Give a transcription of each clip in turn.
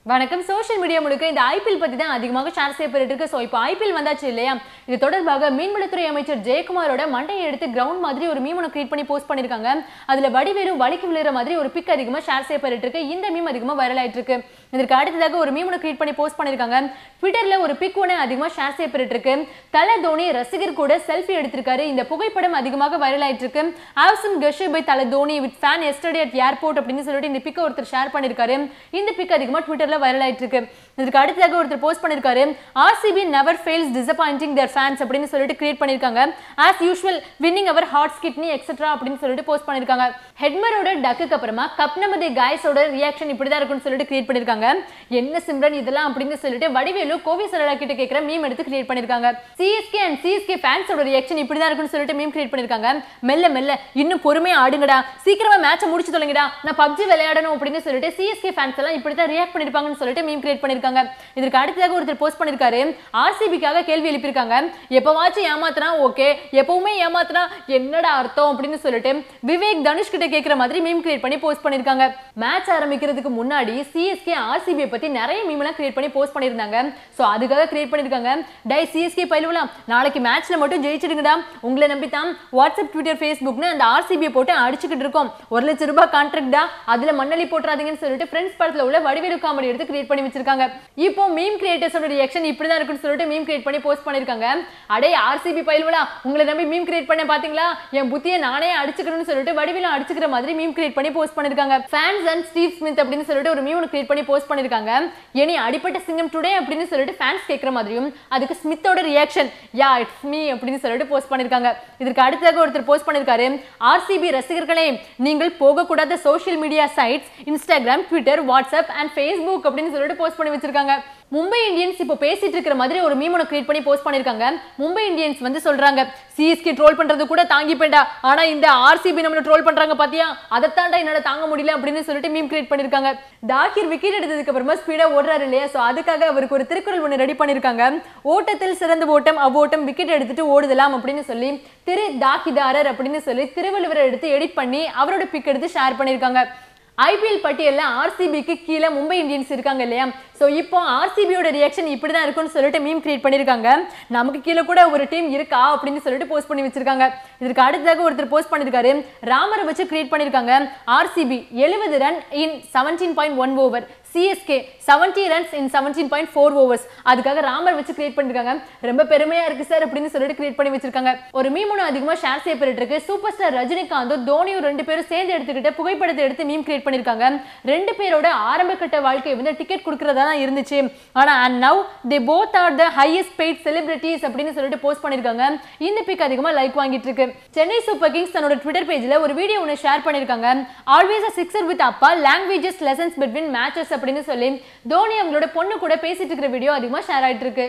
வணக்கம் social media முழுக்க இந்த ஐபிஎல் பத்தி தான் அதிகமாக ஷேர் செய்யப்பட்டு இருக்கு ஸோ இப்போ ஐபிஎல் வந்தாச்சு இல்லையா இது தொடர்பாக மீன்வளத்துறை அமைச்சர் ஜெயக்குமாரோட மண்டையை எடுத்து கிரவுண்ட் மாதிரி ஒரு மீம் ஒன்று கிரியேட் பண்ணி போஸ்ட் பண்ணிருக்காங்க அதுல வடிவேலு வலிக்கு விழுற மாதிரி ஒரு பிக் அதிகமாக ஷேர் செய்யப்பட்டு இருக்கு இந்த மீம் அதிகமாக வைரல் ஆயிட்டு இருக்கு இதற்கு அடுத்ததாக ஒரு மீம் ஒன்று கிரியேட் பண்ணி போஸ்ட் பண்ணிருக்காங்க ட்விட்டர்ல ஒரு பிக் ஒன்று அதிகமாக ஷேர் செய்யப்பட்டு இருக்கு தல தோனி ரசிகர் கூட செல்ஃபி எடுத்திருக்காரு இந்த புகைப்படம் அதிகமாக வைரல் ஆயிட்டு இருக்கு ஆவ்சம் கஷே by Thala Dhoni with fan எஸ்டடி அட் ஏர்போர்ட் அப்படின்னு சொல்லிட்டு இந்த பிக்கை ஒருத்தர் ஷேர் பண்ணிருக்காரு இந்த பிக் அதிகமாக ட்விட்டர்ல வைரல் ஆயிட்டு இருக்கு இதுக்கு அடுத்ததாக ஒருத்தர் போஸ்ட் பண்ணிருக்காரு RCB never fails disappointing their fans அப்படின்னு சொல்லிட்டு கிரியேட் பண்ணிருக்காங்க as usual winning our heart kidney etcetera அப்படின்னு சொல்லிட்டு போஸ்ட் பண்ணிருக்காங்க ஹெட்மரோட டக்குக்கு அப்புறமா கப் நமது காய்ஸோட ரியாக்ஷன் இப்படிதான் இருக்கும்னு சொல்லிட்டு கிரியேட் பண்ணிருக்காங்க என்ன சிம்ரன் இதெல்லாம் அப்படின்னு சொல்லிட்டு வடிவேலு கோவி சரளா கிட்ட கேட்கிற மீம் எடுத்து கிரியேட் பண்ணிருக்காங்க சிஎஸ்கே அண்ட் சிஎஸ்கே ஃபேன்ஸோட ரியாக்ஷன் இப்படிதான் இருக்கும்னு சொல்லிட்டு மீம் கிரியேட் பண்ணிருக்காங்க மெல்ல மெல்ல இன்னும் பொறுமையா ஆடுங்கடா சீக்கிரமா மேட்சை முடிச்சு தொலைங்கடா நான் பப்ஜி விளையாடணும் அப்படின்னு சொல்லிட்டு சிஎஸ்கே ஃபேன்ஸ் எல்லாம் இப்படி தான் ரியாக்ட் பண்ணிருப்பாங்கன்னு சொல்லிட்டு மீம் கிரியேட் பண்ணிருக்காங்க இதற்கு அடுத்ததாக ஒருத்தர் போஸ்ட் பண்ணிருக்காரு ஆர்சிபிக்காக கேள்வி எழுப்பியிருக்காங்க எப்பவாச்சும் ஏமாத்துனா ஓகே எப்பவுமே ஏமாத்துனா என்னடா அர்த்தம் அப்படின்னு சொல்லிட்டு விவேக் தனுஷ் கிட்ட கேட்கிற மாதிரி மீம் கிரியேட் பண்ணி போஸ்ட் பண்ணிருக்காங்க மேட்ச் ஆரம்பிக்கிறதுக்கு முன்னாடி சிஎஸ்கே ஆர்சிபி பத்தி நிறைய மீம் எல்லாம் கிரியேட் பண்ணி போஸ்ட் பண்ணிருந்தாங்க சோ அதுக்காக கிரியேட் பண்ணிருக்காங்க டை சிஎஸ்கே பயிலுவலாம் நாளைக்கு மேட்ச்ல மட்டும் ஜெயிச்சிடுங்கடா உங்களை நம்பி தான் வாட்ஸ்அப் ட்விட்டர் ஃபேஸ்புக்னு அந்த ஆர்சிபியை போட்டு அடிச்சுக்கிட்டு இருக்கோம் ஒரு லட்சம் ரூபாய் கான்ட்ராக்டா அதுல மண்ணலி போட்டுறாதீங்கன்னு சொல்லிட்டு ஃப்ரெண்ட்ஸ் படத்துல உள்ள வடிவேலு காமெடி எடுத்து கிரியேட் பண்ணி வச்சிருக்காங்க இப்போ மீம் கிரியேட்டர்ஸோட ரியாக்ஷன் இப்படிதான் இருக்குன்னு சொல்லிட்டு மீம் கிரியேட் பண்ணி போஸ்ட் பண்ணிருக்காங்க அடே ஆர்சிபி பயிலுவலா உங்களை நம்பி மீம் கிரியேட் பண்ண பாத்தீங்களா என் புத்தியை நானே அடிச்சுக்கணும்னு சொல்லிட்டு வடிவேலு அடிச்சுக்கிற மாதிரி மீம் கிரியேட் பண்ணி போஸ்ட் பண்ணிருக்காங்க ஃபேன்ஸ் அண்ட் ஸ்டீவ் ஸ்மித் அப்படின்னு சொல்லிட்டு ஒரு மீம் கிரியேட் பண்ணி போஸ்ட் பண்ணிருக்காங்க எனி அடிப்பட்ட சிங்கம் டுடே அப்படின்னு சொல்லிட்டு ஃபேன்ஸ் கேட்குற மாதிரியும் அதுக்கு ஸ்மித்தோட ரியாக்ஷன் யா இட்ஸ் மீ அப்படின்னு சொல்லிட்டு போஸ்ட் பண்ணிருக்காங்க இதற்கு அடுத்ததாக ஒருத்தர் போஸ்ட் பண்ணிருக்காரு ஆர்சிபி ரசிகர்களே நீங்கள் போகக்கூடாத social media sites Instagram Twitter WhatsApp and Facebook அப்படின்னு சொல்லிட்டு போஸ்ட் பண்ணி வச்சிருக்காங்க மும்பை இந்தியன்ஸ் இப்போ பேசிட்டு இருக்கிற மாதிரி ஒரு மீம் ஒன்று கிரியேட் பண்ணி போஸ்ட் பண்ணிருக்காங்க மும்பை இந்தியன்ஸ் வந்து சொல்றாங்க சிஎஸ்கே ட்ரோல் பண்றது கூட தாங்கிப்பேன்டா ஆனா இந்த ஆர்சிபி நம்மள ட்ரோல் பண்றாங்க பாத்தியா அதைத்தாண்டா என்னால தாங்க முடியல அப்படின்னு சொல்லிட்டு மீம் கிரியேட் பண்ணிருக்காங்க தாகிர் விக்கெட் எடுத்ததுக்கு அப்புறமா ஸ்பீடா ஓடுறாரு இல்லையா சோ அதுக்காக அவருக்கு ஒரு திருக்குறள் ஒன்று ரெடி பண்ணிருக்காங்க ஓட்டத்தில் சிறந்த ஓட்டம் அவ்வோட்டம் விக்கெட் எடுத்துட்டு ஓடுதலாம் அப்படின்னு சொல்லி திரு தாகிதாரர் அப்படின்னு சொல்லி திருவள்ளுவரை எடுத்து எடிட் பண்ணி அவரோட பிக் எடுத்து ஷேர் பண்ணிருக்காங்க ஐபிஎல் பட்டியலில் ஆர்சிபிக்கு கீழே மும்பை இந்தியன்ஸ் இருக்காங்க இல்லையா ஸோ இப்போ ஆர்சிபியோட ரியாக்ஷன் இப்படி தான் இருக்கும்னு சொல்லிட்டு மீம் கிரியேட் பண்ணியிருக்காங்க நமக்கு கீழே கூட ஒரு டீம் இருக்கா அப்படின்னு சொல்லிட்டு போஸ்ட் பண்ணி வச்சிருக்காங்க இதற்கு அடுத்ததாக ஒருத்தர் போஸ்ட் பண்ணியிருக்காரு ராமரை வச்சு கிரியேட் பண்ணியிருக்காங்க ஆர்சிபி எழுபது run in seventeen point one over CSK seventy runs in seventeen point four overs அதுக்காக ராமர் வச்சு கிரியேட் பண்ணிருக்காங்க ரொம்ப பெருமையா இருக்கு சார் அப்படின்னு சொல்லிட்டு கிரியேட் பண்ணி வச்சிருக்காங்க ஒரு மீம் ஒன்று அதிகமாக ஷேர் செய்யப்பட்டு இருக்கு சூப்பர் ஸ்டார் ரஜினிகாந்தும் தோனியும் ரெண்டு பேரும் சேர்ந்து எடுத்துக்கிட்டு புகைப்படத்தை எடுத்து மீம் கிரியேட் பண்ணிருக்காங்க ரெண்டு பேரோட ஆரம்ப கட்ட வாழ்க்கை வந்து டிக்கெட் கொடுக்கறதா தான் இருந்துச்சு ஆனா and now they both are the highest paid celebrities அப்படின்னு சொல்லிட்டு போஸ்ட் பண்ணிருக்காங்க இந்த பிக் அதிகமா லைக் வாங்கிட்டு இருக்கு சென்னை சூப்பர் கிங்ஸ் தன்னோட ட்விட்டர் பேஜ்ல ஒரு வீடியோ ஒன்று ஷேர் பண்ணிருக்காங்க ஆல்வேஸ் அ சிக்ஸர் வித் அப்பா லாங்குவேஜஸ் லெசன்ஸ் பிட்வீன் மேட்சஸ் அப்படின்னு சொல்லி தோனி அவங்களோட பொண்ணு கூட பேசிட்டு இருக்கிற வீடியோ அதிகமா ஷேர் ஆயிட்டு இருக்கு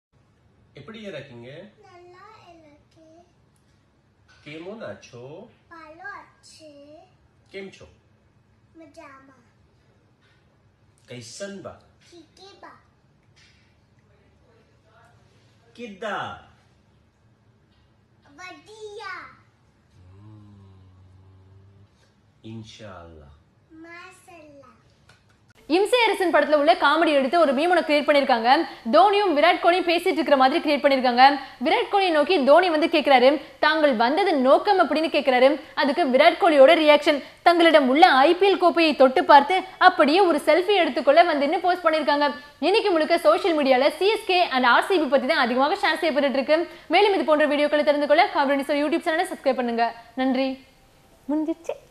எப்படி இருக்கீங்க நல்லா இருக்கு કેமன் ஆச்சோ ভালো আছে કેમ છો મજામાં કૈસન બા ঠিকই বা કિદ્દા વડિયા ઇન્શાલ્લાહ માસલ્લા இம்சை அரசன் படத்துல உள்ள காமெடி எடுத்து ஒரு மீமனை கிரியேட் பண்ணிருக்காங்க தோனியும் விராட் கோலியும் பேசிட்டு இருக்கிற மாதிரி கிரியேட் பண்ணிருக்காங்க விராட் கோலியை நோக்கி தோனி வந்து கேட்கிறாரு தாங்கள் வந்தது நோக்கம் அப்படின்னு கேட்கிறாரு அதுக்கு விராட் கோலியோட ரியாக்ஷன் தங்களிடம் உள்ள ஐபிஎல் கோப்பையை தொட்டு பார்த்து அப்படியே ஒரு செல்ஃபி எடுத்துக்கொள்ள வந்து போஸ்ட் பண்ணிருக்காங்க இன்னைக்கு முழுக்க சோஷியல் மீடியால சிஎஸ்கே அண்ட் ஆர்சிபி பத்தி தான் அதிகமாக ஷேர் செய்யப்பட்டு இருக்கு மேலும் இது போன்ற வீடியோக்களை தெரிந்து கொள்ள கபடி யூடியூப் சேனலை சப்ஸ்கிரைப் பண்ணுங்க நன்றி முடிஞ்சிச்சு